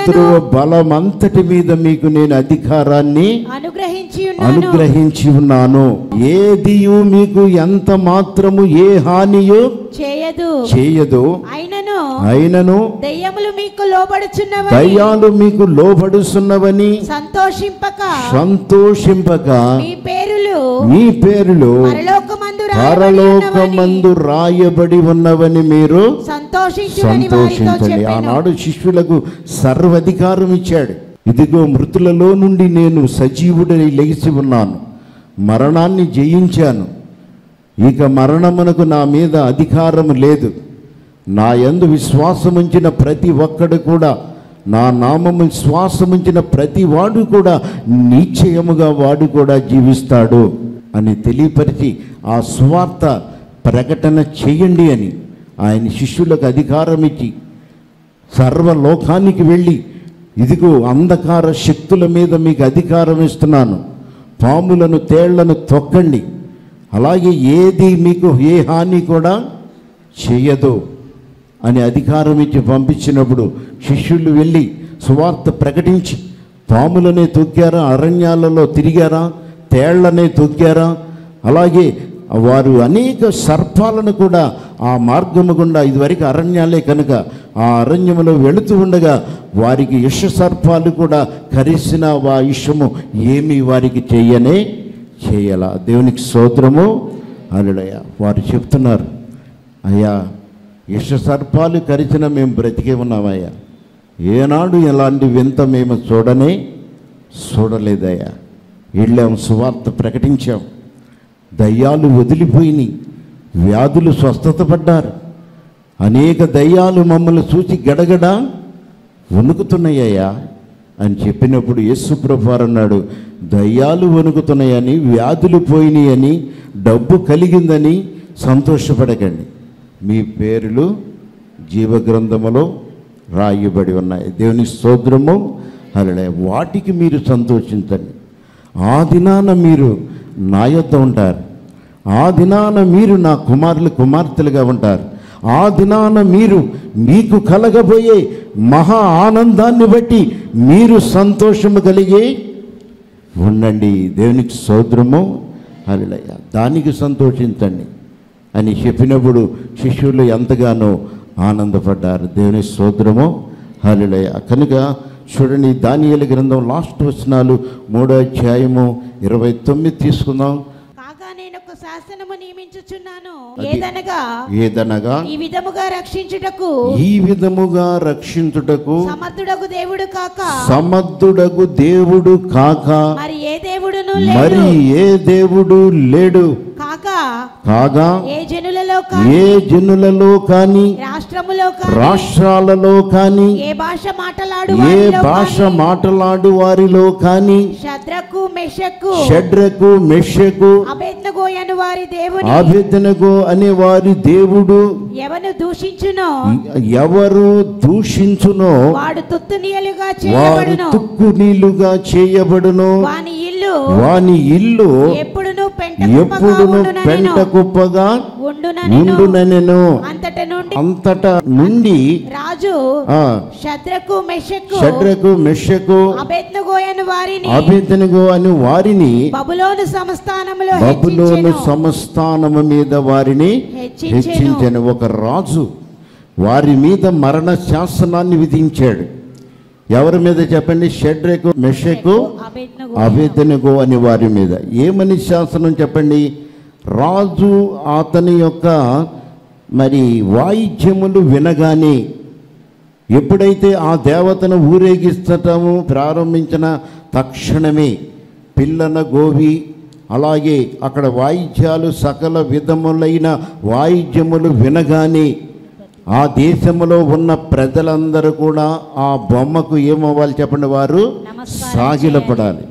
శత్రువు బలమంతటి మీద మీకు నేను అధికారాన్ని అనుగ్రహించి ఉన్నాను అనుగ్రహించి ఉన్నాను ఏదియు మీకు ఎంత మాత్రము ఏ హానియు చేయదు చేయదు అయినను అయినను దెయ్యములు మీకు లోబడుచున్నవని దయ్యాలు మీకు లోబడుస్తున్నవని సంతోషింపక సంతోషింపక మీ పేరులు మీ పేరులు పరలోకమందు రాయబడి ఉన్నవని పరలోకమందు రాయబడి ఉన్నవని మీరు సంతోషించుడని వారితో సంతోషించండి చెప్పాను ఆనాడు శిష్యులకు సర్వధికారం ఇచ్చాడు ఇదిగో మృతులలో నుండి నేను సజీవుడని లెగిసి ఉన్నాను మరణాన్ని జయించాను ఇక మరణమునకు నా మీద అధికారం లేదు నా యందు విశ్వాసముంచిన ప్రతి ఒక్కడు కూడా నా నామము విశ్వాసముంచిన ప్రతి వాడు కూడా నిశ్చయముగా వాడు కూడా జీవిస్తాడు అని తెలియపరిచి ఆ స్వార్థ ప్రకటన చేయండి అని ఆయన శిష్యులకు అధికారం ఇచ్చి సర్వలోకానికి వెళ్ళి ఇదిగో అంధకార శక్తుల మీద మీకు అధికారం ఇస్తున్నాను పాములను తేళ్లను తొక్కండి అలాగే ఏది మీకు ఏ హాని కూడా చేయదు అని అధికారం ఇచ్చి పంపించినప్పుడు శిష్యులు వెళ్ళి సువార్త ప్రకటించి పాములనే తొక్కారా అరణ్యాలలో తిరిగారా తేళ్లనే తొక్కారా అలాగే వారు అనేక సర్పాలను కూడా ఆ మార్గము గుండా ఇదివరకు అరణ్యాలే కనుక ఆ అరణ్యములో వెళుతూ ఉండగా వారికి ఇష సర్పాలు కూడా కరిసిన వా ఇషము ఏమీ వారికి చేయనే చేయల దేవునికి స్తోత్రము అల్లుడయ్య వారు చెప్తున్నారు అయ్యా ఇష సర్పాలు కరిచిన మేము బ్రతికే ఉన్నామయ్యా ఏనాడు ఎలాంటి వింత మేము చూడనే చూడలేదయ్యా వెళ్ళాం సువార్త ప్రకటించాం దయ్యాలు వదిలిపోయినాయి వ్యాధులు స్వస్థత పడ్డారు అనేక దయ్యాలు మమ్మల్ని చూసి గడగడ వణుకుతున్నాయ్యా అని చెప్పినప్పుడు యేసు ప్రభువారు అన్నాడు దయ్యాలు వణుకుతున్నాయని వ్యాధులు పోయినాయని డబ్బు కలిగిందని సంతోషపడకండి మీ పేర్లు జీవగ్రంథములో రాయబడి ఉన్నాయి దేవుని స్తోత్రము అలడే వాటికి మీరు సంతోషించండి ఆ దినాన మీరు నా యొద్ద ఉంటారు ఆ దినాన మీరు నా కుమారులు కుమార్తెలుగా ఉంటారు ఆ దినాన మీరు మీకు కలగబోయే మహా ఆనందాన్ని బట్టి మీరు సంతోషము కలిగి ఉండండి దేవునికి సోదరము హల్లెలూయా దానికి సంతోషించండి అని చెప్పినప్పుడు శిష్యులు ఎంతగానో ఆనందపడ్డారు దేవుని సోదరము హల్లెలూయా కనుక చూడండి దానియేలు గ్రంథం లాస్ట్ వచనాలు మూడో అధ్యాయము ఇరవై తొమ్మిది తీసుకుందాం కాగా నేను ఒక శాసనము నియమించుచున్నాను అది- ఏదనగా ఏదనగా ఈ విధముగా రక్షించుటకు ఈ విధముగా రక్షించుటకు సమర్థుడకు దేవుడు కాక సమర్థుడగు దేవుడు కాక మరి ఏ దేవుడును మరి లేడు ఏ దేవుడు లేడు కాక కాగా ఏ జనులలో కానీ ఏ జనులలో కాని రాష్ట్రములో కానీ రాష్ట్రాలలో కాని ఏ భాష మాటలాడు ఏ వారిలో భాష కానీ మాట్లాడు వారిలో కాని శద్రకు మెషకు షడ్రకు మెషకు అబేద్నగోయను వారి దేవుని అభ్యర్థనకు అనే వారి దేవుడు ఎవను దూషించునో ఎవరు దూషించునో వాడు తుత్తునియలుగా వారు చేయబడును తుక్కు నీళ్లుగా చేయబడును వాని ఇల్లు వాని ఇల్లు ఎప్పుడును పెంట ఎప్పుడును పెంట కుప్పగా ఉండుననెను ఉండుననెను అంతట నుండి అంతటా నుండి రాజు ఆ శద్రకు మెషకు షడ్రకు మెషకు అబేద్నగోయను వారిని అభితనుగు అని వారిని బబులోను సంస్థానములో బబులోను హెచ్చించెను. సంస్థానము మీద వారిని హెచ్చించెను. హెచ్చించని ఒక రాజు వారి మీద మరణ శాసనాన్ని విధించాడు ఎవరి మీద చెప్పండి షడ్రకు మెషకు అబేద్నగో అభేదనగో అని వారి మీద ఏమని శాసనం చెప్పండి రాజు అతని యొక్క మరి వాయిద్యములు వినగానే ఎప్పుడైతే ఆ దేవతను ఊరేగిస్తటము ప్రారంభించిన తక్షణమే పిల్లన గోవి అలాగే అక్కడ వాయిద్యాలు సకల విధములైన వాయిద్యములు వినగానే ఆ దేశంలో ఉన్న ప్రజలందరూ కూడా ఆ బొమ్మకు ఏమవ్వాలి చెప్పండి వారు నమస్కారం సాగిలపడాలి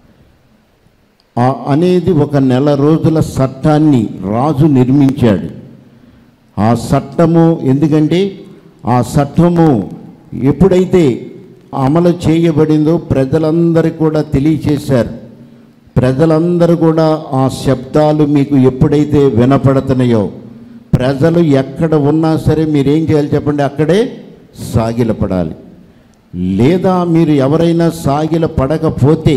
ఆ అనేది ఒక నెల రోజుల చట్టాన్ని రాజు నిర్మించాడు ఆ చట్టము ఎందుకంటే ఆ చట్టము ఎప్పుడైతే అమలు చేయబడిందో ప్రజలందరికీ కూడా తెలియచేశారు ప్రజలందరూ కూడా ఆ శబ్దాలు మీకు ఎప్పుడైతే వినపడుతున్నాయో ప్రజలు ఎక్కడ ఉన్నా సరే మీరేం చేయాలి చెప్పండి అక్కడే సాగిలపడాలి లేదా మీరు ఎవరైనా సాగిల పడకపోతే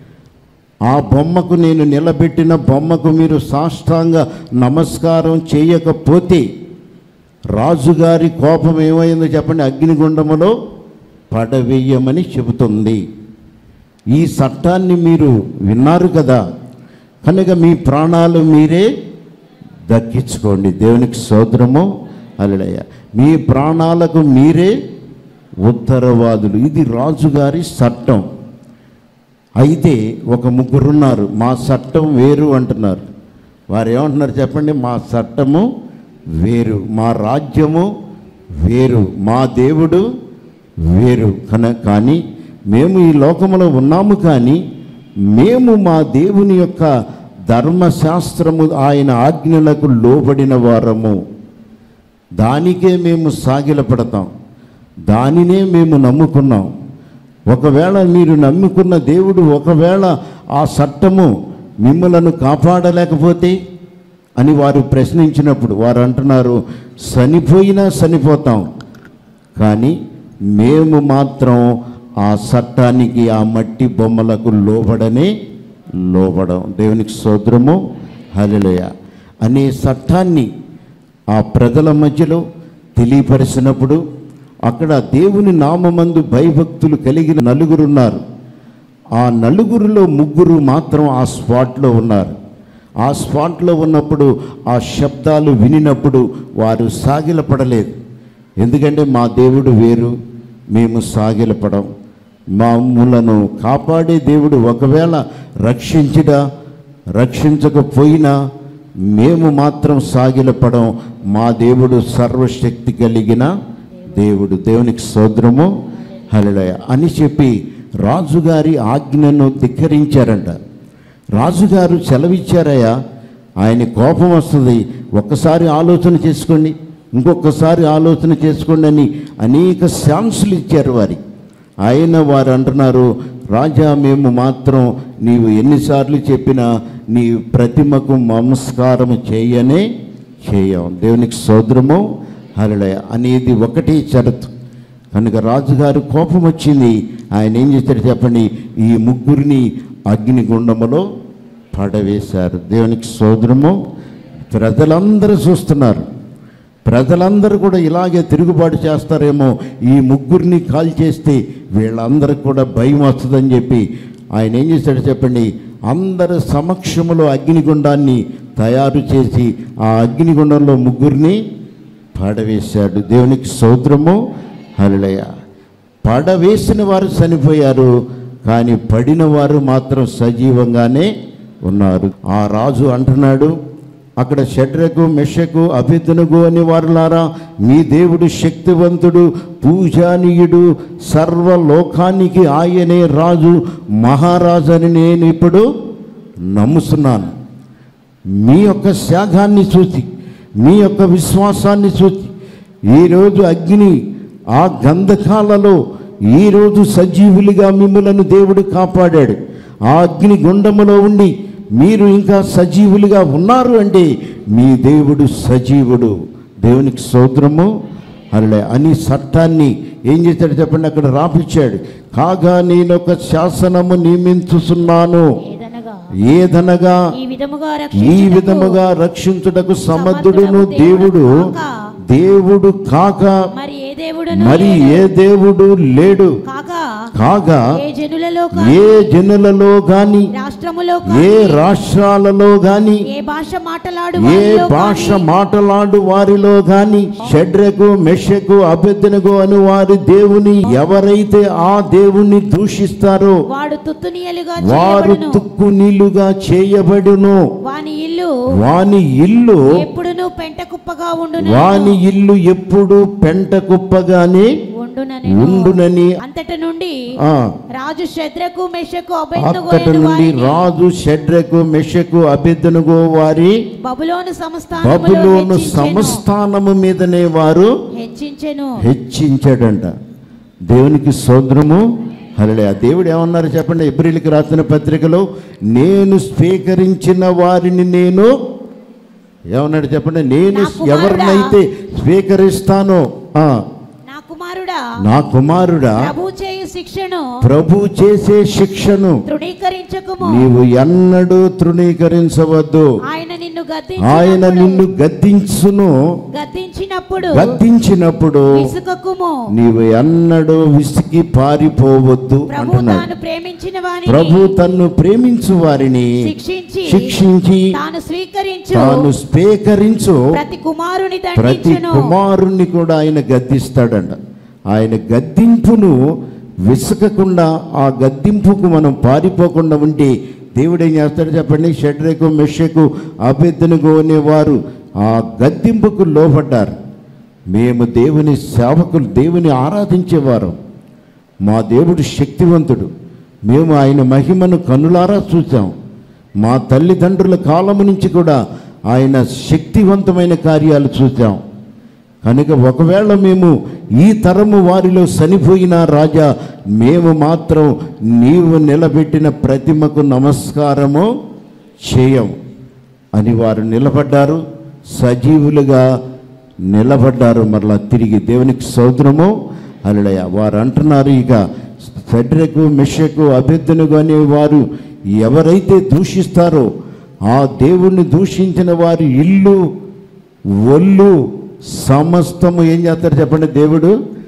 ఆ బొమ్మకు నేను నిలబెట్టిన బొమ్మకు మీరు సాష్టాంగ నమస్కారం చేయకపోతే రాజుగారి కోపం ఏమైందో చెప్పండి అగ్నిగుండములో పడవేయమని చెబుతుంది ఈ చట్టాన్ని మీరు విన్నారు కదా కనుక మీ ప్రాణాలు మీరే దక్కించుకోండి దేవునికి సోదరము అలడయ్య మీ ప్రాణాలకు మీరే ఉత్తరవాదులు ఇది రాజుగారి చట్టం అయితే ఒక ముగ్గురున్నారు మా చట్టం వేరు అంటున్నారు వారు ఏమంటున్నారు చెప్పండి మా చట్టము వేరు మా రాజ్యము వేరు మా దేవుడు వేరు కన కానీ మేము ఈ లోకములో ఉన్నాము కానీ మేము మా దేవుని యొక్క ధర్మశాస్త్రము ఆయన ఆజ్ఞలకు లోబడిన వారము దానికే మేము సాగిలపడతాం దానినే మేము నమ్ముకున్నాం ఒకవేళ మీరు నమ్ముకున్న దేవుడు ఒకవేళ ఆ చట్టము మిమ్మలను కాపాడలేకపోతే అని వారు ప్రశ్నించినప్పుడు వారు అంటున్నారు చనిపోయినా చనిపోతాం కానీ మేము మాత్రం ఆ చట్టానికి ఆ మట్టి బొమ్మలకు లోబడనే లోబడం దేవునికి సోదరము హలిలయ అనే చట్టాన్ని ఆ ప్రజల మధ్యలో తెలియపరిచినప్పుడు అక్కడ దేవుని నామమందు భయభక్తులు కలిగిన నలుగురున్నారు ఆ నలుగురిలో ముగ్గురు మాత్రం ఆ స్పాట్లో ఉన్నారు ఆ స్పాట్లో ఉన్నప్పుడు ఆ శబ్దాలు వినినప్పుడు వారు సాగిలపడలేదు ఎందుకంటే మా దేవుడు వేరు మేము సాగిలపడం మమ్మలను కాపాడే దేవుడు ఒకవేళ రక్షించినా రక్షించకపోయినా మేము మాత్రం సాగిలపడం మా దేవుడు సర్వశక్తి కలిగిన దేవుడు దేవునికి సోదరము హలిలయ అని చెప్పి రాజుగారి ఆజ్ఞను ధిక్కరించారంట రాజుగారు సెలవిచ్చారయ్యా ఆయన కోపం వస్తుంది ఒక్కసారి ఆలోచన చేసుకోండి ఇంకొకసారి ఆలోచన చేసుకోండి అని అనేక ఛాన్సులు ఇచ్చారు వారి ఆయన వారు అంటున్నారు రాజా మేము మాత్రం నీవు ఎన్నిసార్లు చెప్పినా నీ ప్రతిమకు నమస్కారం చేయనే చేయం దేవునికి సోదరము హలడయ అనేది ఒకటి షరతు కనుక రాజుగారు కోపం వచ్చింది ఆయన ఏం చేశారు చెప్పండి ఈ ముగ్గురిని అగ్నిగుండములో పడవేశారు దేవునికి సోదరము ప్రజలందరూ చూస్తున్నారు ప్రజలందరూ కూడా ఇలాగే తిరుగుబాటు చేస్తారేమో ఈ ముగ్గురిని కాల్ చేస్తే వీళ్ళందరికి కూడా భయం వస్తుందని చెప్పి ఆయన ఏం చేశాడు చెప్పండి అందరి సమక్షంలో అగ్నిగుండాన్ని తయారు చేసి ఆ అగ్నిగుండంలో ముగ్గురిని పడవేశాడు దేవునికి సౌద్రము హలయ పడవేసిన వారు చనిపోయారు కానీ పడిన వారు మాత్రం సజీవంగానే ఉన్నారు ఆ రాజు అంటున్నాడు అక్కడ షడ్రకు మెషకు అభిద్నుగు అని వారులారా మీ దేవుడు శక్తివంతుడు పూజానీయుడు సర్వలోకానికి ఆయనే రాజు మహారాజు అని నేను ఇప్పుడు నమ్ముతున్నాను మీ యొక్క త్యాగాన్ని చూసి మీ యొక్క విశ్వాసాన్ని చూసి ఈరోజు అగ్ని ఆ గంధకాలలో ఈరోజు సజీవులుగా మిమ్మలను దేవుడు కాపాడాడు ఆ అగ్ని గుండములో ఉండి మీరు ఇంకా సజీవులుగా ఉన్నారు అంటే మీ దేవుడు సజీవుడు దేవునికి సోదరము అలా అని చట్టాన్ని ఏం చేశాడు చెప్పండి అక్కడ రాపిచ్చాడు కాగా నేను ఒక శాసనము నియమించుతున్నాను ఏదనగా ఏదనగా ఈ విధముగా ఈ రక్షించుటకు విధముగా రక్షించుటకు సమర్థుడును దేవుడు దేవుడు కాక మరి ఏ దేవుడును మరి ఏ దేవుడు లేడు కాగా కాగా ఏ జనులలో ఏ జనులలో గాని రాష్ట్రములో ఏ రాష్ట్రాలలో గాని ఏ భాష మాట్లాడు ఏ వారిలో భాష గాని మాటలాడు వారిలో గాని షడ్రకు మెషకు అభ్యర్థనకు అని వారి దేవుని ఎవరైతే ఆ దేవుని దూషిస్తారో వాడు తుత్తునియలుగా వారు చేయబడును తుక్కు నీళ్లుగా చేయబడును వాని ఇల్లు వాని ఇల్లు ఎప్పుడును పెంట కుప్పగా ఉండును వాని ఇల్లు ఎప్పుడు పెంట కుప్పగానే ఉండునని ఉండునని అంతటి నుండి ఆ రాజు శద్రకు మెషకు అక్కడి అభ్యర్థగోయను నుండి వారిని రాజు షడ్రకు మెషకు అభ్యర్థనగో వారి బబులోను సంస్థానములో బబులోను హెచ్చించెను. సంస్థానము మీదనే వారు హెచ్చించెను హెచ్చించాడంట దేవునికి సోదరము హలే ఆ దేవుడు ఏమన్నారు చెప్పండి ఎబ్రిల్కి రాసిన పత్రికలో నేను స్వీకరించిన వారిని నేను ఏమన్నాడు చెప్పండి నేను నా కుమారుడా. ఎవరినైతే స్వీకరిస్తానో ఆ, నా కుమారుడా నా కుమారుడా ప్రభు చేయు శిక్షను ప్రభు చేసే శిక్షను తృణీకరించకుము నీవు ఎన్నడూ తృణీకరించవద్దు ఆయన నిన్ను ఆయన గద్దించినప్పుడు నిన్ను గద్దించును గద్దించినప్పుడు గద్దించినప్పుడు విసుకకుము నీవు ఎన్నడూ విసిగి పారిపోవద్దు ప్రభు అంటున్నాడు తాను ప్రేమించిన వారిని ప్రభు తన్ను ప్రేమించు వారిని శిక్షించి శిక్షించి తాను స్వీకరించు తాను స్వీకరించు ప్రతి కుమారుని ప్రతి దండించును కుమారుణ్ణి కూడా ఆయన గద్దిస్తాడంట ఆయన గద్దింపును విసకకుండా ఆ గద్దింపుకు మనం పారిపోకుండా ఉంటే దేవుడు ఏం చేస్తాడు చెప్పండి షడ్రకు మెషకు అభ్యర్థనకు అనేవారు ఆ గద్దింపుకు లోపడ్డారు మేము దేవుని సేవకులు దేవుని ఆరాధించేవారు మా దేవుడు శక్తివంతుడు మేము ఆయన మహిమను కనులారా చూసాం మా తల్లిదండ్రుల కాలము నుంచి కూడా ఆయన శక్తివంతమైన కార్యాలు చూసాం కనుక ఒకవేళ మేము ఈ తరము వారిలో చనిపోయిన రాజా మేము మాత్రం నీవు నిలబెట్టిన ప్రతిమకు నమస్కారము చేయం అని వారు నిలబడ్డారు సజీవులుగా నిలబడ్డారు మరలా తిరిగి దేవునికి సౌద్రము అలడయ వారు అంటున్నారు ఇక ఫెడ్రకు మిషకు అభ్యర్థనకు అనే వారు ఎవరైతే దూషిస్తారో ఆ దేవుణ్ణి దూషించిన వారి ఇల్లు ఒళ్ళు సమస్తము ఏం చేస్తారు చెప్పండి దేవుడు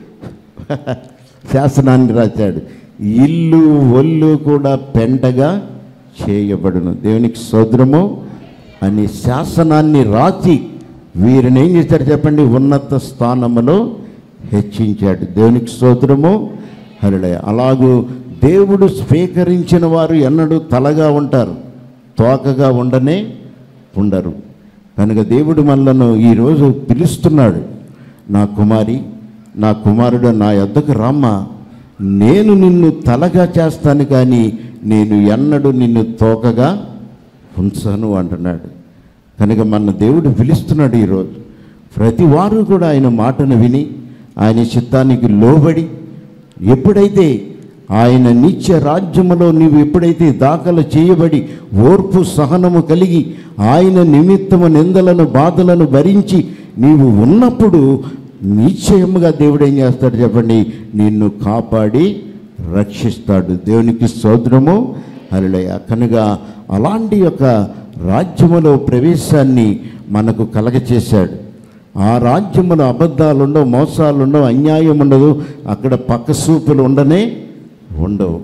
శాసనాన్ని రాశాడు ఇల్లు ఒళ్ళు కూడా పెంటగా చేయబడును దేవునికి సోదరము అని శాసనాన్ని రాసి వీరిని ఏం చేశాడు చెప్పండి ఉన్నత స్థానములో హెచ్చించాడు దేవునికి సోదరము హరుడయ అలాగూ దేవుడు స్వీకరించిన వారు ఎన్నడూ తలగా ఉంటారు తోకగా ఉండనే ఉండరు కనుక దేవుడు మనలను ఈరోజు పిలుస్తున్నాడు నా కుమారి నా కుమారుడు నా యొద్దకు రామ్మ నేను నిన్ను తలగా చేస్తాను కానీ నేను ఎన్నడూ నిన్ను తోకగా ఉంచను అంటున్నాడు కనుక మన దేవుడు పిలుస్తున్నాడు ఈరోజు ప్రతి వారు కూడా ఆయన మాటను విని ఆయన చిత్తానికి లోబడి ఎప్పుడైతే ఆయన నిత్య రాజ్యములో నీవు ఎప్పుడైతే దాఖలు చేయబడి ఓర్పు సహనము కలిగి ఆయన నిమిత్తము నిందలను బాధలను భరించి నీవు ఉన్నప్పుడు నిశ్చయముగా దేవుడు ఏం చేస్తాడు చెప్పండి నిన్ను కాపాడి రక్షిస్తాడు దేవునికి సోదరము అలలయ కనుక అలాంటి యొక్క రాజ్యములో ప్రవేశాన్ని మనకు కలగచేశాడు ఆ రాజ్యములో అబద్ధాలు ఉండవు మోసాలు ఉండవు అన్యాయం ఉండదు అక్కడ పక్క సూపులు ఉండనే ఉండవు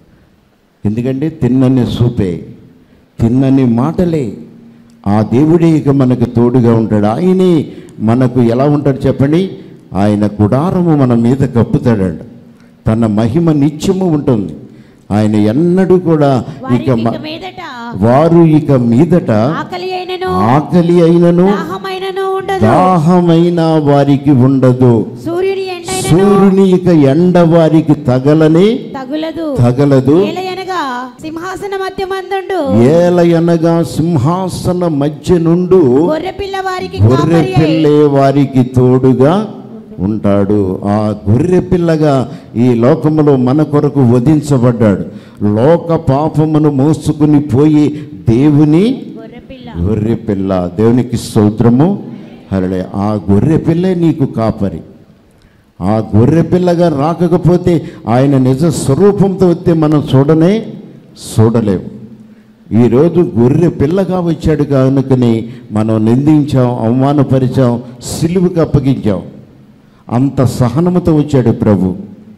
ఎందుకంటే తిన్నని సూపే తిన్నని మాటలే ఆ దేవుడే ఇక మనకు తోడుగా ఉంటాడు ఆయనే మనకు ఎలా ఉంటాడు చెప్పండి ఆయన గుడారము మన మీద కప్పుతాడంట తన మహిమ నిత్యము ఉంటుంది ఆయన ఎన్నడూ కూడా ఇక వారికి మ- ఇక మీదట వారు ఇక మీదట ఆకలి అయినను ఆకలి అయినను దాహమైనను ఉండదు దాహమైన వారికి ఉండదు సూర్యుని ఎండైనను సూర్యుని ఇక ఎండ వారికి తగలనే తగులదు తగలదు ఏలయనగా సింహాసన మధ్య మందుండు ఏలయనగా సింహాసన మధ్య నుండు గొర్రె పిల్ల వారికి గొర్రె కాపరి అయి పిల్లే వారికి తోడుగా ఉంటాడు ఆ గొర్రె పిల్లగా ఈ లోకములో మన కొరకు వధించబడ్డాడు లోక పాపమును మోసుకుని పోయి దేవుని గొర్రె పిల్ల గొర్రె పిల్ల దేవునికి స్తోత్రము హరడే ఆ గొర్రె పిల్లే నీకు కాపరి ఆ గొర్రె పిల్లగా రాకపోతే ఆయన నిజ స్వరూపంతో వస్తే మనం చూడనే చూడలేము ఈరోజు గొర్రె పిల్లగా వచ్చాడు కనుకని మనం నిందించాం అవమానపరిచాం సిలువుకి అప్పగించాం అంత సహనముతో వచ్చాడు ప్రభు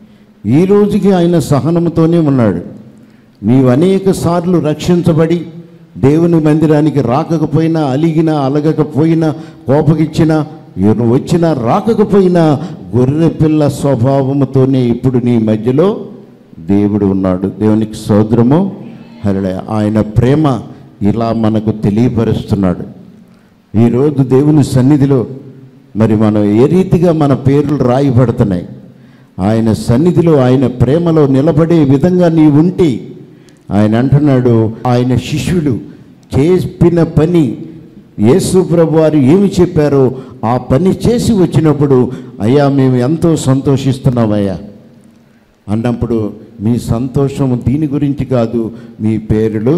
ఈ రోజుకి ఆయన సహనముతోనే ఉన్నాడు నీవు అనేక సార్లు రక్షించబడి దేవుని మందిరానికి రాకపోయినా అలిగినా అలగకపోయినా కోపగిచ్చినా ఎవరు వచ్చినా రాకపోయినా గొర్రె పిల్ల స్వభావముతోనే ఇప్పుడు నీ మధ్యలో దేవుడు ఉన్నాడు దేవునికి సోదరము హరళ ఆయన ప్రేమ ఇలా మనకు తెలియపరుస్తున్నాడు ఈరోజు దేవుని సన్నిధిలో మరి మనం ఏ రీతిగా మన పేర్లు రాయబడుతున్నాయి ఆయన సన్నిధిలో ఆయన ప్రేమలో నిలబడే విధంగా నీ ఉంటే ఆయన అంటున్నాడు ఆయన శిష్యులు చెప్పిన పని యేసు ప్రభు వారు ఏమి చెప్పారో ఆ పని చేసి వచ్చినప్పుడు అయ్యా మేము ఎంతో సంతోషిస్తున్నామయ్యా అన్నప్పుడు మీ సంతోషం దీని గురించి కాదు మీ పేర్లు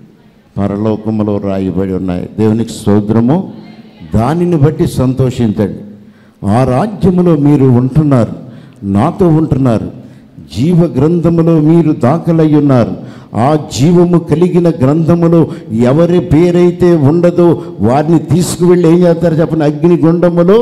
పరలోకములో రాయబడి ఉన్నాయి దేవునికి స్తోత్రము దానిని బట్టి సంతోషించండి ఆ రాజ్యములో మీరు ఉంటున్నారు నాతో ఉంటున్నారు జీవ గ్రంథములో మీరు దాఖలై ఉన్నారు ఆ జీవము కలిగిన గ్రంథములో ఎవరి పేరైతే ఉండదో వారిని తీసుకువెళ్ళి ఏం చేస్తారు చెప్పండి అగ్ని గుండములో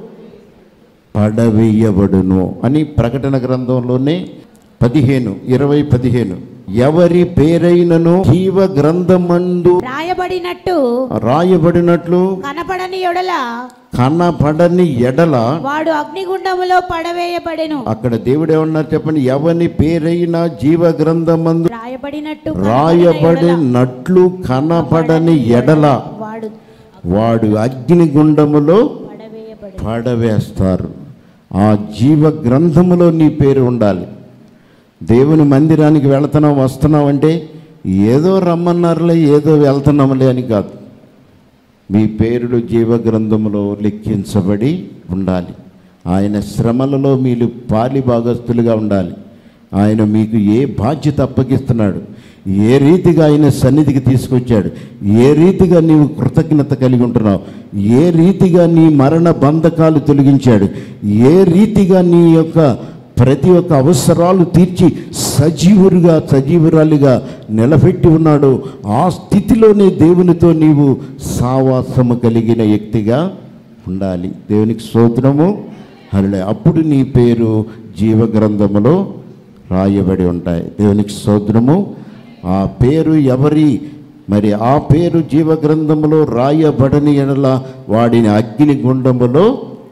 పడవేయబడును అని ప్రకటన గ్రంథంలోనే పదిహేను ఇరవై పదిహేను ఎవరి పేరైనను జీవ గ్రంథమందు రాయబడినట్టు రాయబడినట్లు కనపడని ఎడల కనపడని ఎడల వాడు అగ్నిగుండములో పడవేయబడెను అక్కడ దేవుడు ఏమన్నారు చెప్పండి ఎవని పేరైన జీవ గ్రంథమందు రాయబడినట్టు కనపడని ఎడల రాయబడినట్లు కనపడని ఎడల వాడు వాడు అగ్నిగుండములో పడవేయబడెను పడవేస్తారు ఆ జీవ గ్రంథములో నీ పేరు ఉండాలి దేవుని మందిరానికి వెళుతున్నాం వస్తున్నాం అంటే ఏదో రమ్మన్నారులే ఏదో వెళ్తున్నాంలే అని కాదు మీ పేరుడు జీవ గ్రంథములో లెక్కించబడి ఉండాలి ఆయన శ్రమలలో మీరు పాలి భాగస్తులుగా ఉండాలి ఆయన మీకు ఏ బాధ్యత అప్పగిస్తున్నాడు ఏ రీతిగా ఆయన సన్నిధికి తీసుకొచ్చాడు ఏ రీతిగా నీవు కృతజ్ఞత కలిగి ఉంటున్నావు ఏ రీతిగా నీ మరణ బంధకాలు తొలగించాడు ఏ రీతిగా నీ యొక్క ప్రతి ఒక్క అవసరాలు తీర్చి సజీవులుగా సజీవురాలిగా నిలబెట్టి ఉన్నాడు ఆ స్థితిలోనే దేవునితో నీవు సావాసము కలిగిన వ్యక్తిగా ఉండాలి దేవునికి స్తోత్రము హరులే అప్పుడు నీ పేరు జీవగ్రంథములో రాయబడి ఉంటాయి దేవునికి స్తోత్రము ఆ పేరు ఎవరి మరి ఆ పేరు జీవగ్రంథములో రాయబడని ఎడల వాడిని అగ్ని గుండములో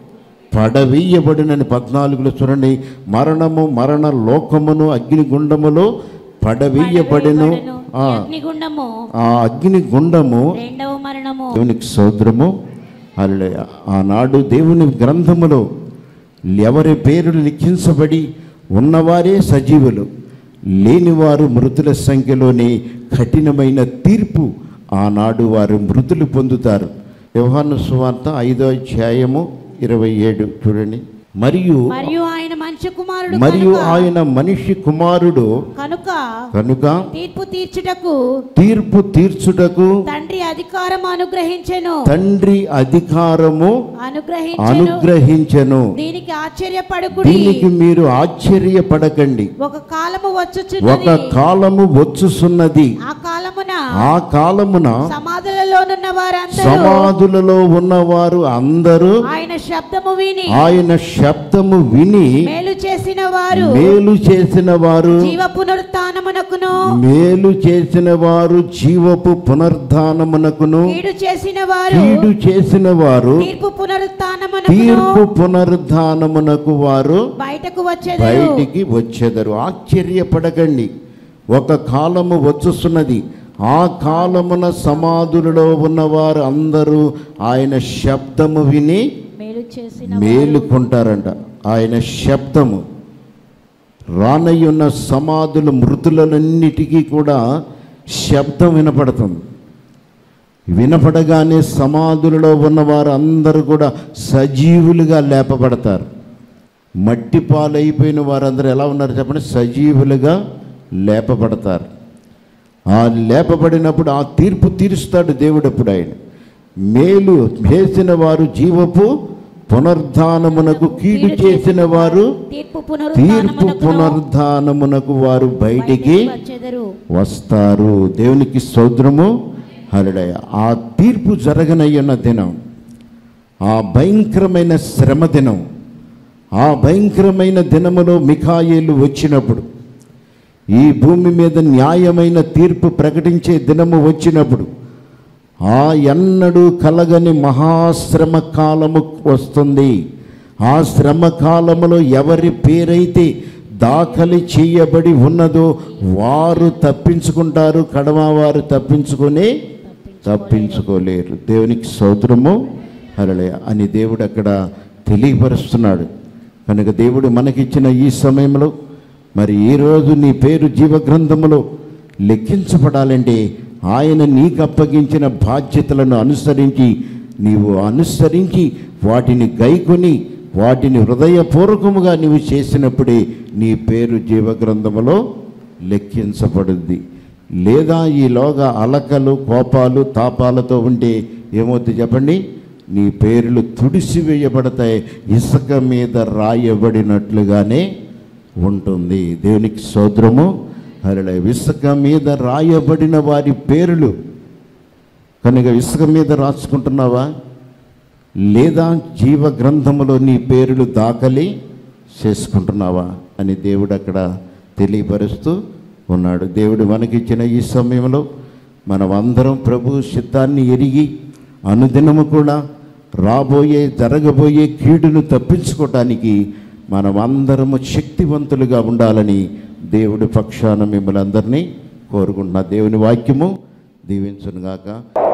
పడవేయబడినని పద్నాలుగులో చూడండి మరణము మరణ లోకమును అగ్ని గుండములో పడవేయబడిను ఆ, అగ్నిగుండము ఆ అగ్ని గుండము రెండవ మరణము దేవునికి సోదరము అల్లు ఆనాడు దేవుని గ్రంథములో ఎవరి పేర్లు లిఖించబడి ఉన్నవారే సజీవులు లేనివారు మృతుల సంఖ్యలోనే కఠినమైన తీర్పు ఆనాడు వారు మృతులు పొందుతారు వ్యవహాన సువార్త ఐదో అధ్యాయము ఇరవై ఏడు చూడండి మరియు మరియు ఆయన మనిషి కుమారుడు మరియు కనుక- ఆయన మనిషి కుమారుడు కనుక కనుక తీర్పు తీర్చుటకు తీర్పు తీర్చుటకు తండ్రి అధికారం అనుగ్రహించెను తండ్రి అధికారము అనుగ్రహించెను అనుగ్రహించెను దీనికి ఆశ్చర్యపడుకుడి దీనికి మీరు ఆశ్చర్యపడకండి ఒక కాలము ఒక వచ్చుచున్నది కాలము వచ్చుసున్నది ఆ కాలమున ఆ కాలమున సమాధులలోనున్న వారందరూ సమాధులలో ఉన్నవారు అందరూ ఆయన శబ్దము విని ఆయన శబ్దము విని మేలు చేసిన వారు మేలు చేసిన వారు జీవ పునరుత్నమునకును మేలు చేసిన వారు జీవపు పునర్ధానమునకును కీడు చేసిన వారు కీడు చేసిన వారు తీర్పు పునరుత్నమునకును తీర్పు పునరుద్ధానమునకు వారు బయటకు వచ్చేదరు బయటికి వచ్చేదరు ఆశ్చర్యపడకండి ఒక కాలము వచ్చుస్తున్నది ఆ కాలమున సమాధులలో ఉన్నవారు అందరూ ఆయన శబ్దము విని మేలు చేసిన మేలుకుంటారంట ఆయన శబ్దము రానయ్యున్న సమాధుల మృతులన్నిటికీ కూడా శబ్దం వినపడుతుంది వినపడగానే సమాధులలో ఉన్నవారు అందరూ కూడా సజీవులుగా లేపబడతారు మట్టి పాలైపోయిన వారందరూ ఎలా ఉన్నారు చెప్పండి సజీవులుగా లేపబడతారు ఆ లేపబడినప్పుడు ఆ తీర్పు తీరుస్తాడు దేవుడు అప్పుడు ఆయన మేలు చేసిన వారు జీవపు పునర్ధానమునకు కీడు చేసిన వారు తీర్పు తీర్పు పునరుత్నమునకును పునర్ధానమునకు వారు బయటికి వచ్చేదరు వస్తారు దేవునికి స్తోత్రము హరుడయ ఆ తీర్పు జరగనయ్యున్న దినం ఆ భయంకరమైన శ్రమ దినం ఆ భయంకరమైన దినములో మిఖాయేలు వచ్చినప్పుడు ఈ భూమి మీద న్యాయమైన తీర్పు ప్రకటించే దినము వచ్చినప్పుడు ఆ ఎన్నడూ కలగని మహాశ్రమ కాలము వస్తుంది ఆ శ్రమ కాలములో ఎవరి పేరైతే దాఖలు చేయబడి ఉన్నదో వారు తప్పించుకుంటారు కడమ వారు తప్పించుకొని తప్పించుకోలేరు దేవునికి సౌత్రము హరళయ అని దేవుడు అక్కడ తెలియపరుస్తున్నాడు కనుక దేవుడు మనకిచ్చిన ఈ సమయంలో మరి ఈరోజు నీ పేరు జీవగ్రంథములో లెక్కించబడాలంటే ఆయన నీకు అప్పగించిన బాధ్యతలను అనుసరించి నీవు అనుసరించి వాటిని గైకొని వాటిని హృదయపూర్వకముగా నీవు చేసినప్పుడే నీ పేరు జీవగ్రంథములో లెక్కించబడుద్ది లేదా ఈలోగా అలకలు కోపాలు తాపాలతో ఉంటే ఏమవుతుంది చెప్పండి నీ పేర్లు తుడిసివేయబడతాయి ఇసుక మీద రాయబడినట్లుగానే ఉంటుంది దేవునికి సోదరము అరలే ఇసుక మీద రాయబడిన వారి పేర్లు కనుక ఇసుక మీద రాసుకుంటున్నావా లేదా జీవ గ్రంథములో నీ పేర్లు దాఖలి చేసుకుంటున్నావా అని దేవుడు అక్కడ తెలియపరుస్తూ ఉన్నాడు దేవుడు మనకిచ్చిన ఈ సమయంలో మనం అందరం ప్రభు చిత్తాన్ని ఎరిగి అనుదినము కూడా రాబోయే జరగబోయే కీడును తప్పించుకోవటానికి మనం అందరము శక్తివంతులుగా ఉండాలని దేవుడి పక్షాన మిమ్మల్ని అందరినీ కోరుకుంటున్నా దేవుని వాక్యము దీవించునుగాక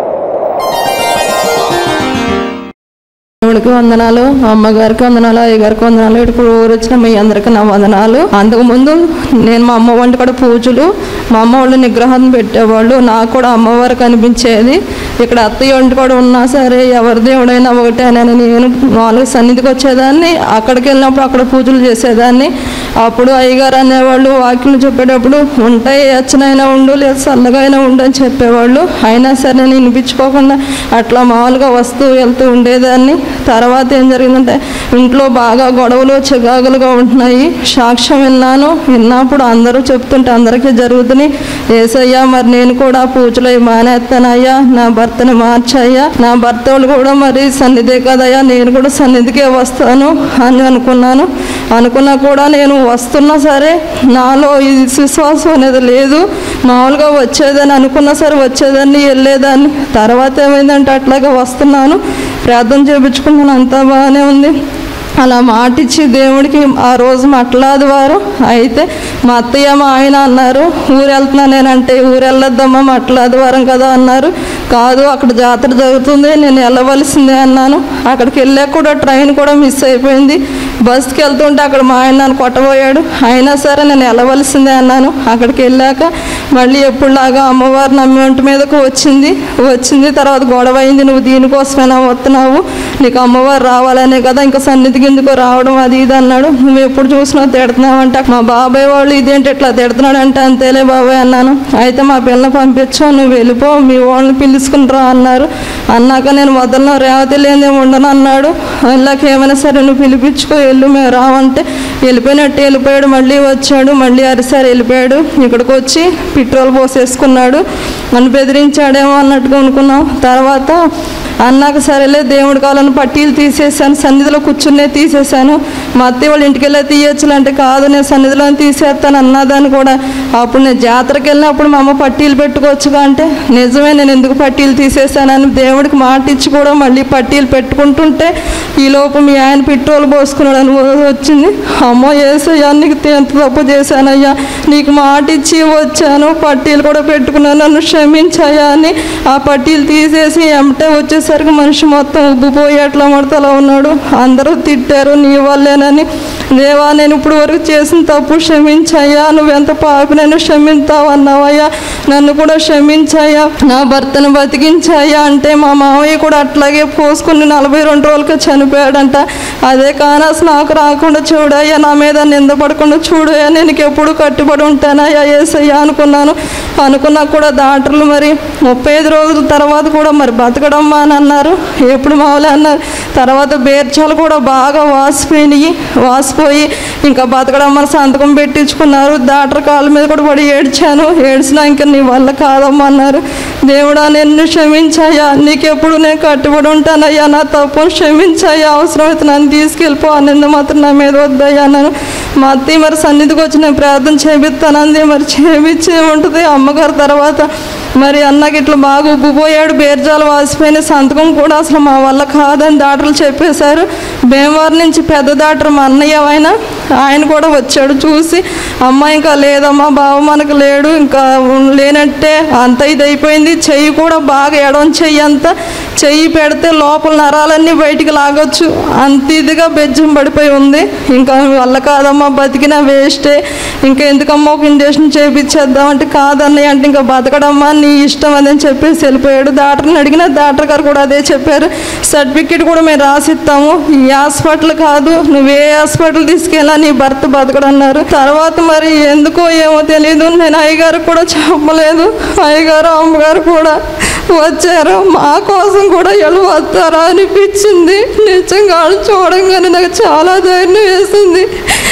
దేవుడికి వందనాలు అమ్మగారికి వందనాలు అయ్యగారికి వందనాలు ఇక్కడ ఊరు వచ్చిన మీ అందరికీ నా వందనాలు అంతకుముందు నేను మా అమ్మ వంటి కూడా పూజలు మా అమ్మ వాళ్ళు నిగ్రహం పెట్టేవాళ్ళు నాకు కూడా అమ్మవారు కనిపించేది ఇక్కడ అత్తయ్య వంటి కూడా ఉన్నా సరే ఎవరి దేవుడైనా ఒకటేనని నేను నాలుగు సన్నిధికి వచ్చేదాన్ని అక్కడికి వెళ్ళినప్పుడు అక్కడ పూజలు చేసేదాన్ని అప్పుడు అయ్యగారు అనేవాళ్ళు వాక్యం చెప్పేటప్పుడు ఉంటాయి ఎచ్చనైనా ఉండు లేదా చల్లగా అయినా ఉండు అని చెప్పేవాళ్ళు అయినా సరే నేను వినిపించుకోకుండా అట్లా మామూలుగా వస్తూ వెళ్తూ ఉండేదాన్ని తర్వాత ఏం జరిగిందంటే ఇంట్లో బాగా గొడవలు చికాకులుగా ఉంటున్నాయి సాక్ష్యం విన్నాను విన్నప్పుడు అందరూ చెప్తుంటే అందరికీ జరుగుతున్నాయి ఏసయ్యా మరి నేను కూడా పూజలు అవి మానేస్తానయ్యా నా భర్తని మార్చయ్యా నా భర్త వాళ్ళు కూడా మరి సన్నిధే కదయ్యా నేను కూడా సన్నిధికే వస్తాను అని అనుకున్నాను అనుకున్నా కూడా నేను వస్తున్నా సరే నాలో ఈ విశ్వాసం అనేది లేదు మామూలుగా వచ్చేదని అనుకున్నా సరే వచ్చేదాన్ని వెళ్ళేదాన్ని తర్వాత ఏమైందంటే అట్లాగే వస్తున్నాను ప్రార్థన చేయించుకున్నాను అంతా బాగానే ఉంది అలా మాటిచ్చి దేవుడికి ఆ రోజు మట్లాది వారు అయితే మా అత్తయ్య మా ఆయన అన్నారు ఊరు వెళ్తున్నా నేనంటే ఊరు వెళ్ళొద్దమ్మా మట్లాది వారం కదా అన్నారు కాదు అక్కడ జాతర జరుగుతుంది నేను వెళ్ళవలసిందే అన్నాను అక్కడికి వెళ్ళాక కూడా ట్రైన్ కూడా మిస్ అయిపోయింది బస్కి వెళ్తుంటే అక్కడ మా ఆయన నన్ను కొట్టబోయాడు అయినా సరే నేను వెళ్ళవలసిందే అన్నాను అక్కడికి వెళ్ళాక మళ్ళీ ఎప్పుడులాగా అమ్మవారు నమ్మి ఒంటి మీదకు వచ్చింది వచ్చింది తర్వాత గొడవ అయింది నువ్వు దీనికోసమైనా వస్తున్నావు నీకు అమ్మవారు రావాలనే కదా ఇంకా సన్నిధికి ఎందుకో రావడం అది ఇది అన్నాడు నువ్వు ఎప్పుడు చూసినా తిడుతున్నావు అంటే మా బాబాయ్ వాళ్ళు ఇదేంటి ఇట్లా తిడుతున్నాడు అంటే అంతేలే బాబాయ్ అన్నాను అయితే మా పిల్లని పంపించు నువ్వు వెళ్ళిపో మీ వాళ్ళని పిలుచుకుని రా అన్నారు అన్నాక నేను వదలను రేవతి లేదే ఉండను అన్నాడు వెళ్ళాక ఏమైనా సరే నువ్వు పిలిపించుకో వెళ్ళు మేము రావంటే వెళ్ళిపోయినట్టు వెళ్ళిపోయాడు మళ్ళీ వచ్చాడు మళ్ళీ అరిసారి వెళ్ళిపోయాడు ఇక్కడికి వచ్చి పెట్రోల్ పోసేసుకున్నాడు నన్ను బెదిరించాడేమో అన్నట్టుగా అనుకున్నాం తర్వాత అన్నాక సరేలే దేవుడి కాలను పట్టీలు తీసేసాను సన్నిధిలో కూర్చునే తీసేసాను మా అత్తయ్య వాళ్ళ ఇంటికి వెళ్ళి తీయచ్చులు అంటే కాదు నేను సన్నిధిలో తీసేస్తాను అన్నదాన్ని కూడా అప్పుడు నేను జాతరకి వెళ్ళినప్పుడు మా అమ్మ పట్టీలు పెట్టుకోవచ్చుగా అంటే నిజమే నేను ఎందుకు పట్టీలు తీసేసానని దేవుడికి మాట ఇచ్చి కూడా మళ్ళీ పట్టీలు పెట్టుకుంటుంటే ఈ లోపు మీ ఆయన పెట్రోల్ పోసుకున్నాడు అని వచ్చింది అమ్మో ఏసయ్యా నీకు ఎంత తప్పు చేశానయ్యా నీకు మాట ఇచ్చి వచ్చాను పట్టీలు కూడా పెట్టుకున్నాను నన్ను క్షమించాయా అని ఆ పట్టీలు తీసేసి ఎమటే వచ్చేసరికి మనిషి మొత్తం ఉబ్బిపోయి ఎట్లా మడతలా ఉన్నాడు అందరూ తిట్టారు నీ వల్లేనని దేవా నేను ఇప్పుడు వరకు చేసిన తప్పు క్షమించయ్యా నువ్వెంత పాపినైనా క్షమించావు అన్నావయ్యా నన్ను కూడా క్షమించాయా నా భర్తను బతికించాయా అంటే మా మామయ్య కూడా అట్లాగే పోసుకుని నలభై రెండు రోజులకి చనిపోయాడంట అదే కానాస్ నాకు రాకుండా చూడయ్యా నా మీద నిందపడకుండా చూడయ్యా నేను నీకు ఎప్పుడు కట్టుబడి ఉంటానయ్యా ఏసయ్యా అనుకున్నాను అనుకున్నా కూడా డాక్టర్లు మరి ముప్పై ఐదు రోజుల తర్వాత కూడా మరి బతకడమ్మా అని అన్నారు ఎప్పుడు మామూలే అన్నారు తర్వాత బేర్చాలు కూడా బాగా వాసిపోయినాయి వాసిపోయి ఇంకా బతకడమ్మా అని సంతకం పెట్టించుకున్నారు డాక్టర్ కాళ్ళ మీద కూడా పడి ఏడ్చాను ఏడ్చినా ఇంకా నీ వల్ల కాదమ్మా అన్నారు దేవుడా నిన్ను క్షమించాయా నీకెప్పుడు నేను కట్టుబడి ఉంటానయ్యా నా తప్పును క్షమించాయా అవసరమైతే నన్ను తీసుకెళ్ళిపో అన్నది మాత్రం నా మీద వద్దయ్యా అన్నాను మా అత్తయ్య మరి సన్నిధికి వచ్చి నేను ప్రార్థన చేపిస్తానంది మరి చేపించే ఉంటుంది అమ్మగారు తర్వాత మరి అన్నకి ఇట్లా బాగా ఉబ్బిపోయాడు బేర్జాలు వాసిపోయిన సంతకం కూడా అసలు మా వల్ల కాదని డాక్టర్లు చెప్పేశారు భీమవరం నుంచి పెద్ద డాక్టర్ మా అన్నయ్య ఆయన ఆయన కూడా వచ్చాడు చూసి అమ్మ ఇంకా లేదమ్మా బావ మనకు లేడు ఇంకా ఉన్- లేనట్టే అంత ఇది అయిపోయింది చెయ్యి కూడా బాగా ఎడం చెయ్యి అంతా చెయ్యి పెడితే లోపల నరాలన్నీ బయటికి లాగొచ్చు అంత ఇదిగా బెజ్జం పడిపోయి ఉంది ఇంకా వల్ల కాదమ్మా బతికినా వేస్టే ఇంకా ఎందుకమ్మా ఒక ఇంజక్షన్ చేయించేద్దాం అంటే కాదన్నయ్య అంటే ఇంకా బతకడమ్మా నీ ఇష్టం అదని చెప్పేసి వెళ్ళిపోయాడు డాక్టర్ని అడిగిన డాక్టర్ గారు కూడా అదే చెప్పారు సర్టిఫికేట్ కూడా మేము రాసిస్తాము ఈ హాస్పిటల్ కాదు నువ్వు ఏ హాస్పిటల్ తీసుకెళ్ళా నీ భర్త బతకడన్నారు తర్వాత మరి ఎందుకో ఏమో తెలియదు నేను అయ్యగారు కూడా చెప్పలేదు అయ్యగారు అమ్మగారు కూడా వచ్చారు మా కోసం కూడా వీళ్ళు వస్తారా అనిపించింది నిజంగా వాళ్ళు చూడంగానే నాకు చాలా ధైర్యం వేసింది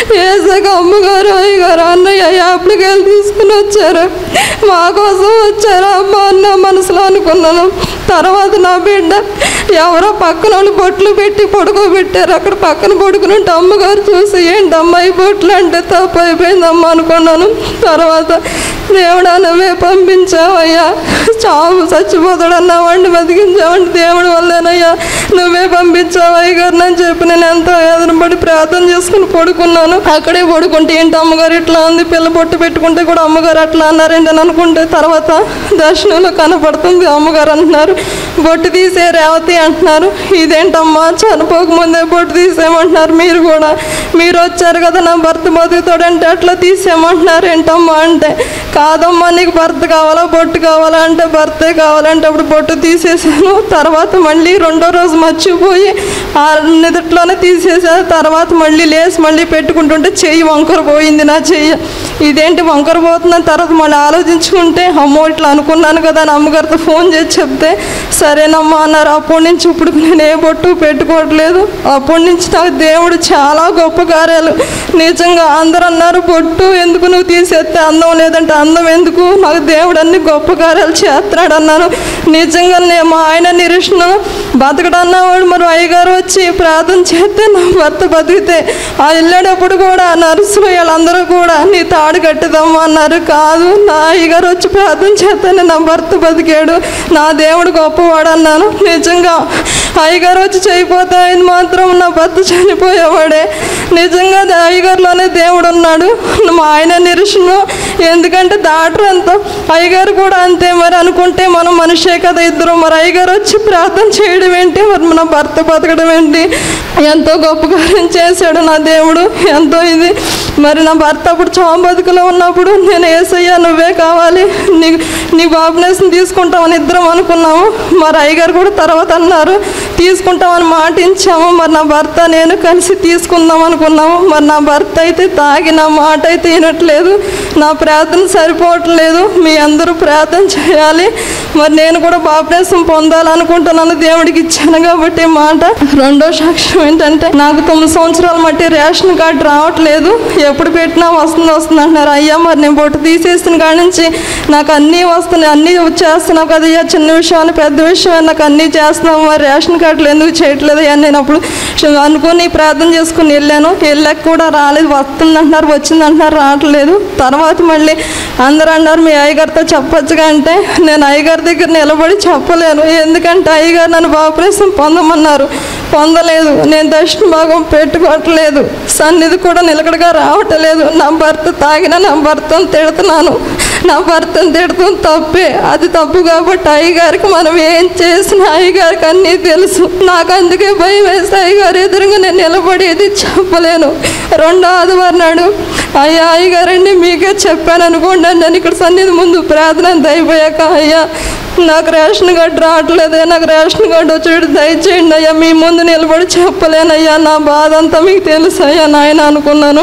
వేసాక అమ్మగారు అయ్యగారు అన్నయ్య యాప్లకి వెళ్ళి తీసుకుని వచ్చారు మా కోసం వచ్చారు అమ్మ అన్న మనసులో అనుకున్నాను తర్వాత నా బిడ్డ ఎవరో పక్కన వాళ్ళు బొట్లు పెట్టి పడుకోబెట్టారు అక్కడ పక్కన పడుకుని ఉంటే అమ్మగారు చూసి ఏంటి అమ్మాయి బొట్లు అంటే తప్పు అయిపోయిందమ్మా అనుకున్నాను తర్వాత దేవుడా నువ్వే పంపించావయ్యా చావు చచ్చిపోతాడు అన్నావండి బతికించావండి దేవుడి వల్లేనయ్యా నువ్వే పంపించావు అయ్యగారు అని చెప్పి నేను ఎంతో వేదన పడి ప్రార్థన చేసుకుని పడుకున్నాను అక్కడే పడుకుంటే ఏంటి అమ్మగారు ఇట్లా ఉంది పిల్ల బొట్టు పెట్టుకుంటే కూడా అమ్మగారు అట్లా అన్నారేంటి అని అనుకుంటే తర్వాత దర్శనంలో కనపడుతుంది అమ్మగారు అంటున్నారు బొట్టు తీసే రేవతి అంటున్నారు ఇదేంటమ్మా చనిపోకముందే బొట్టు తీసేయమంటున్నారు మీరు కూడా మీరు వచ్చారు కదా నా భర్త బతుకుతాడంటే అట్లా తీసేయమంటున్నారు ఏంటమ్మా అంటే కాదమ్మా నీకు భర్త కావాలా బొట్టు కావాలా అంటే భర్తే కావాలంటే అప్పుడు బొట్టు తీసేసాను తర్వాత మళ్ళీ రెండో రోజు మర్చిపోయి ఆ నిదట్లోనే తీసేసాను తర్వాత మళ్ళీ లేసి మళ్ళీ పెట్టుకుంటుంటే చెయ్యి వంకర పోయింది నా చెయ్యి ఇదేంటి వంకర పోతుందని తర్వాత మళ్ళీ ఆలోచించుకుంటే అమ్మో ఇట్లా అనుకున్నాను కదా అని అమ్మగారితో ఫోన్ చేసి చెప్తే సరేనమ్మా అన్నారు అప్పటి నుంచి ఇప్పుడు నేను ఏ బొట్టు పెట్టుకోవట్లేదు అప్పటి నుంచి నాకు దేవుడు చాలా గొప్ప కార్యాలు నిజంగా అందరూ అన్నారు బొట్టు ఎందుకు నువ్వు తీసేస్తే అందం లేదంటే అందం ఎందుకు నాకు దేవుడు అన్ని గొప్ప కార్యాలు చేస్తున్నాడు అన్నాను నిజంగా నేను మా ఆయన నిరీక్షణ బతకడు అన్నవాడు మరి అయ్యగారు వచ్చి ప్రార్థన చేస్తే నా భర్త బతికితే ఆ వెళ్ళేటప్పుడు కూడా నర్సులు వీళ్ళందరూ కూడా నీ తాడు కట్టుదమ్మా అన్నారు కాదు నా అయ్యగారు వచ్చి ప్రార్థన చేస్తేనే నా భర్త బతికాడు నా దేవుడు గొప్పవాడు అన్నాను నిజంగా అయ్యగారు వచ్చి చేయిపోతే ఆయన మాత్రం నా భర్త చనిపోయేవాడే నిజంగా దే- అయ్యగారులోనే దేవుడు ఉన్నాడు మా ఆయన నిరీక్షణ ఎందుకంటే డాక్టర్ అంతా అయ్యగారు కూడా అంతే మరి అనుకుంటే మనం మనిషే కదా ఇద్దరు మరి అయ్యగారు వచ్చి ప్రార్థన చేయడం ఏంటి మరి మన భర్త బతకడం ఏంటి ఎంతో గొప్ప కార్యం చేశాడు నా దేవుడు ఎంతో ఇది మరి నా భర్త అప్పుడు చావు బతుకులో ఉన్నప్పుడు నేను ఏసయ్యా నువ్వే కావాలి నీ నీ బాబునేసం తీసుకుంటామని ఇద్దరం అనుకున్నాము మరి అయ్యగారు కూడా తర్వాత అన్నారు తీసుకుంటామని మాట ఇచ్చాము మరి నా భర్త నేను కలిసి తీసుకుందాం అనుకున్నాము మరి నా భర్త అయితే తాగి నా మాట అయితే వినట్లేదు నా ప్రార్థన సరిపోవట్లేదు మీ అందరూ ప్రార్థన చేయాలి మరి నేను కూడా బాప్రేసం పొందాలనుకుంటున్నాను దేవుడికి ఇచ్చాను కాబట్టి ఈ మాట రెండో సాక్ష్యం ఏంటంటే నాకు తొమ్మిది సంవత్సరాల మట్టి రేషన్ కార్డు రావట్లేదు ఎప్పుడు పెట్టినా వస్తుంది వస్తుంది అంటున్నారు అయ్యా మరి నేను బొట్టు తీసేసిన కాడి నుంచి నాకు అన్నీ వస్తున్నాయి అన్నీ చేస్తున్నావు కదా అయ్యా చిన్న విషయాలు పెద్ద విషయం నాకు అన్నీ చేస్తున్నావు మరి రేషన్ కార్డులు ఎందుకు చేయట్లేదు అని నేను అప్పుడు అనుకుని ప్రార్థన చేసుకుని వెళ్ళాను వెళ్ళాక కూడా రాలేదు వస్తుంది అంటున్నారు వచ్చింది అంటున్నారు రావట్లేదు తర్వాత మళ్ళీ అందరూ అన్నారు మీ అయ్యగారితో చెప్పొచ్చుగా అంటే నేను అయ్యగారి దగ్గర నిలబడి చెప్పలేను ఎందుకంటే అయ్యగారు నన్ను ఆపరేషన్ పొందమన్నారు పొందలేదు నేను దర్శన భాగం పెట్టుకోవట్లేదు సన్నిధి కూడా నిలకడగా రావట్లేదు నా భర్త తాగిన నా భర్తను తిడుతున్నాను నా భర్తను తిడతాం తప్పే అది తప్పు కాబట్టి అయ్యగారికి మనం ఏం చేసిన అయ్యగారికి అన్నీ తెలుసు నాకు అందుకే భయం వేసి అయ్యగారు ఎదురుగా నేను నిలబడేది చెప్పలేను రెండో ఆదివారం నాడు అయ్యా అయ్యగారండి మీకే చెప్పాను అనుకోండి నేను ఇక్కడ సన్నిధి ముందు ప్రార్థన అంతా అయిపోయాక అయ్యా నాకు రేషన్ కార్డు రావట్లేదే నాకు రేషన్ కార్డు వచ్చి దయచేయండి అయ్యా మీ ముందు నిలబడి చెప్పలేనయ్యా నా బాధ అంతా మీకు తెలుసు అయ్యా నాయన అనుకున్నాను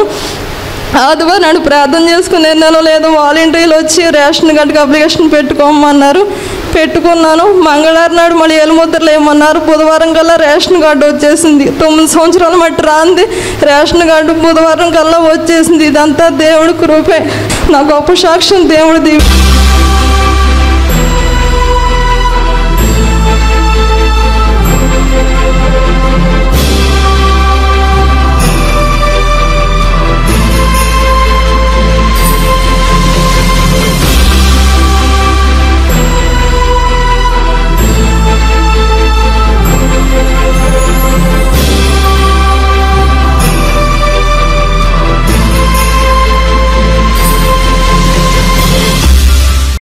ఆదివారం నాడు ప్రార్థన చేసుకునే నెల లేదు వాలంటీర్లు వచ్చి రేషన్ కార్డుకి అప్లికేషన్ పెట్టుకోమన్నారు పెట్టుకున్నాను మంగళవారం నాడు మళ్ళీ ఎలుముద్రలు ఏమన్నారు బుధవారం కల్లా రేషన్ కార్డు వచ్చేసింది తొమ్మిది సంవత్సరాల మట్టి రాంది రేషన్ కార్డు బుధవారం కల్లా వచ్చేసింది ఇదంతా దేవుడి కృపే నా గొప్ప సాక్ష్యం దేవుడి దీవి